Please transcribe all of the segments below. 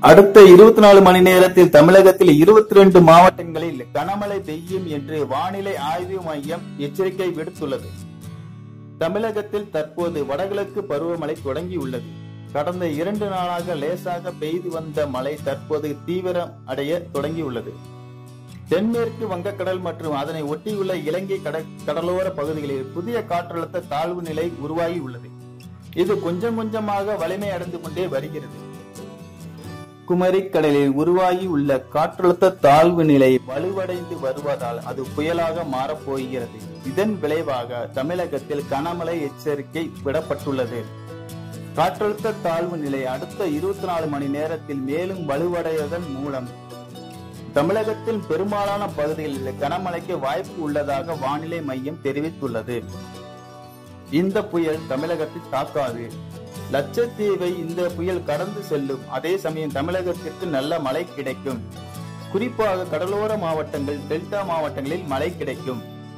அடுத்த இருபத்தி நாலு மணி நேரத்தில் தமிழகத்தில் இருபத்தி ரெண்டு மாவட்டங்களில் கனமழை பெய்யும் என்று வானிலை ஆய்வு மையம் எச்சரிக்கை விடுத்துள்ளது தமிழகத்தில் தற்போது வடகிழக்கு பருவமழை தொடங்கியுள்ளது கடந்த இரண்டு நாளாக லேசாக பெய்து வந்த மழை தற்போது தீவிரம் அடைய தொடங்கியுள்ளது தென்மேற்கு வங்கக்கடல் மற்றும் அதனை ஒட்டியுள்ள இலங்கை கட- கடலோர பகுதிகளில் புதிய காற்றழுத்த தாழ்வு நிலை உருவாகி உள்ளது இது கொஞ்சம் கொஞ்சமாக வலிமை அடைந்து கொண்டே வருகிறது குமரிக்கடலில் உருவாகி உள்ள காற்றழுத்த தாழ்வு நிலை வலுவடைந்து வருவதால் அது புயலாக மாறப்போகிறது இதன் விளைவாக தமிழகத்தில் கனமழை எச்சரிக்கை விடப்பட்டுள்ளது காற்றழுத்த தாழ்வு நிலை அடுத்த இருபத்தி நாலு மணி நேரத்தில் மேலும் வலுவடைவதன் மூலம் தமிழகத்தின் பெரும்பாலான பகுதிகளில் கனமழைக்கு வாய்ப்பு உள்ளதாக வானிலை மையம் தெரிவித்துள்ளது இந்த புயல் தமிழகத்தை தாக்காது லட்சத்தீவை இந்த புயல் கடந்து செல்லும் அதே சமயம் தமிழகத்திற்கு நல்ல மழை கிடைக்கும் குறிப்பாக கடலோர மாவட்டங்கள் டெல்டா மாவட்டங்களில் மழை கிடைக்கும்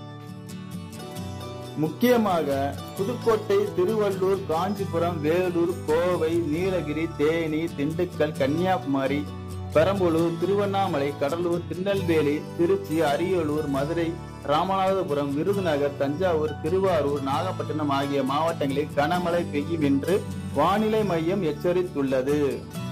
முக்கியமாக புதுக்கோட்டை திருவள்ளூர் காஞ்சிபுரம் வேலூர் கோவை நீலகிரி தேனி திண்டுக்கல் கன்னியாகுமரி பெரம்பலூர் திருவண்ணாமலை கடலூர் திருநெல்வேலி திருச்சி அரியலூர் மதுரை ராமநாதபுரம் விருதுநகர் தஞ்சாவூர் திருவாரூர் நாகப்பட்டினம் ஆகிய மாவட்டங்களில் கனமழை பெய்யும் என்று வானிலை மையம் எச்சரித்துள்ளது